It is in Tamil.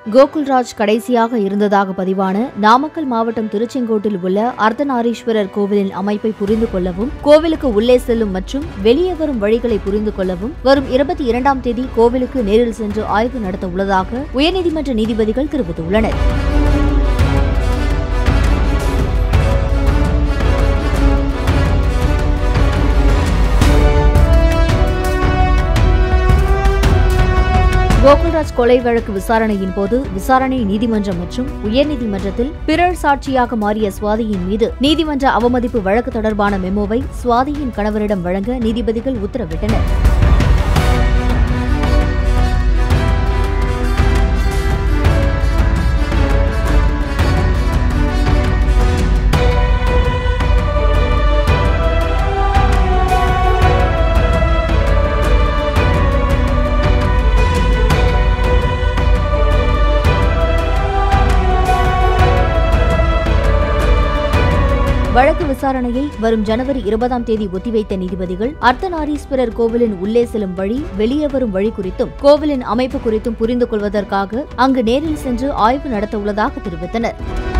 கோகுல்ராஜ் கடைசியாக இருந்ததாக பதிவான நாமக்கல் மாவட்டம் திருச்செங்கோட்டில் உள்ள அர்த்தநாரீஸ்வரர் கோவிலின் அமைப்பை புரிந்து கொள்ளவும் கோவிலுக்கு உள்ளே செல்லும் மற்றும் வெளியே வரும் வழிகளை புரிந்து கொள்ளவும் வரும் இருபத்தி இரண்டாம் தேதி கோவிலுக்கு நேரில் சென்று ஆய்வு நடத்த உள்ளதாக உயர்நீதிமன்ற நீதிபதிகள் தெரிவித்துள்ளனர் கோகுல்ராஜ் கொலை வழக்கு விசாரணையின் போது விசாரணை நீதிமன்றம் மற்றும் உயர்நீதிமன்றத்தில் பிறர் சாட்சியாக மாறிய சுவாதியின் மீது நீதிமன்ற அவமதிப்பு வழக்கு தொடர்பான மெமோவை சுவாதியின் கணவரிடம் வழங்க நீதிபதிகள் உத்தரவிட்டனர் வழக்கு விசாரணையை வரும் ஜனவரி இருபதாம் தேதி ஒத்திவைத்த நீதிபதிகள் அர்த்தநாரீஸ்வரர் கோவிலின் உள்ளே செல்லும் வழி வெளியே வரும் வழி குறித்தும் கோவிலின் அமைப்பு குறித்தும் புரிந்து கொள்வதற்காக அங்கு நேரில் சென்று ஆய்வு நடத்த உள்ளதாக தெரிவித்தனர்